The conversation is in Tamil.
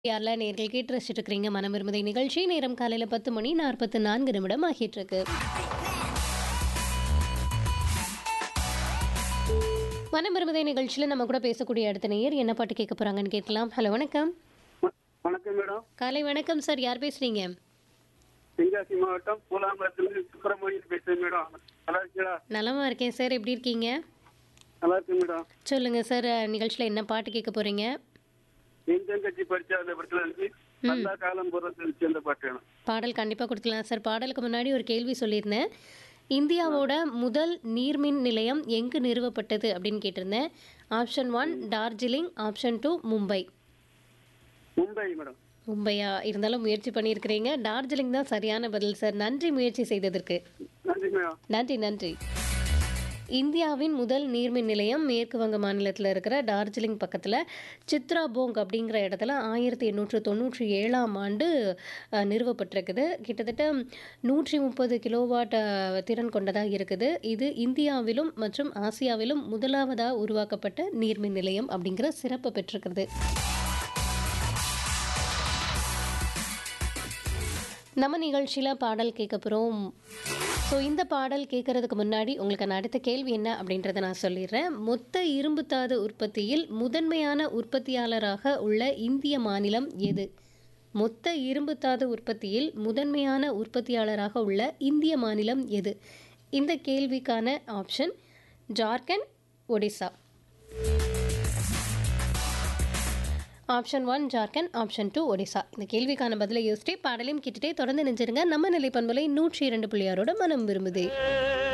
யாரில் நேர்கள் கேட்டு ரசிச்சுட்டு இருக்கிறீங்க மனம் விரும்புதை நிகழ்ச்சி நேரம் காலையில் பத்து மணி நாற்பத்து நான்கு நிமிடம் ஆகிட்டு இருக்கு மனம் விரும்புதை நிகழ்ச்சியில் நம்ம கூட பேசக்கூடிய அடுத்த நேயர் என்ன பாட்டு கேட்க போறாங்கன்னு கேட்கலாம் ஹலோ வணக்கம் வ- வணக்கம் மேடம் காலை வணக்கம் சார் யார் பேசுறீங்க தென்காசி மாவட்டம் பூலாம்பரத்துல சுப்பிரமணியன் பேசுறேன் மேடம் நல்லா இருக்கீங்களா நலமா இருக்கேன் சார் எப்படி இருக்கீங்க நல்லா இருக்கு மேடம் சொல்லுங்க சார் நிகழ்ச்சியில் என்ன பாட்டு கேட்க போறீங்க எந்தெந்த கட்சி படிச்ச அந்த படத்துல இருந்து நல்லா காலம் போறது சேர்ந்த பாட்டு வேணும் பாடல் கண்டிப்பாக கொடுத்துக்கலாம் சார் பாடலுக்கு முன்னாடி ஒரு கேள்வி சொல்லியிருந்தேன் இந்தியாவோட முதல் நீர்மின் நிலையம் எங்கு நிறுவப்பட்டது அப்படின்னு கேட்டிருந்தேன் option one Darjeeling option two Mumbai Mumbai madam மும்பையா இருந்தாலும் முயற்சி பண்ணியிருக்கிறீங்க டார்ஜிலிங் தான் சரியான பதில் சார் நன்றி முயற்சி செய்ததற்கு நன்றி மேடம் நன்றி நன்றி இந்தியாவின் முதல் நீர்மின் நிலையம் மேற்கு வங்க மாநிலத்தில் இருக்கிற டார்ஜிலிங் பக்கத்தில் சித்ராபோங் அப்படிங்கிற இடத்துல ஆயிரத்தி எண்ணூற்று தொண்ணூற்றி ஏழாம் ஆண்டு அஹ், நிறுவப்பட்டிருக்குது கிட்டத்தட்ட நூற்றி முப்பது கிலோவாட் அஹ், திறன் கொண்டதாக இருக்குது இது இந்தியாவிலும் மற்றும் ஆசியாவிலும் முதலாவதாக உருவாக்கப்பட்ட நீர்மின் நிலையம் அப்படிங்கிற சிறப்பு பெற்றிருக்கிறது நம்ம நிகழ்ச்சியில் பாடல் கேட்க போகிறோம் ஸோ இந்த பாடல் கேட்கறதுக்கு முன்னாடி உங்களுக்கு நான் அடுத்த கேள்வி என்ன அப்படின்றத நான் சொல்லிடுறேன் மொத்த இரும்புத்தாது உற்பத்தியில் முதன்மையான உற்பத்தியாளராக உள்ள இந்திய மாநிலம் எது மொத்த இரும்புத்தாது உற்பத்தியில் முதன்மையான உற்பத்தியாளராக உள்ள இந்திய மாநிலம் எது இந்த கேள்விக்கான option Jharkhand Odisha option one Jharkhand option two Odisha இந்த கேள்விக்கான பதிலை யோசிச்சு பாடலையும் கேட்டுட்டே தொடர்ந்து நினைச்சிருங்க நம்ம நிலை பண்பலை நூற்றி இரண்டு புள்ளியாரோட மனம் விரும்புதே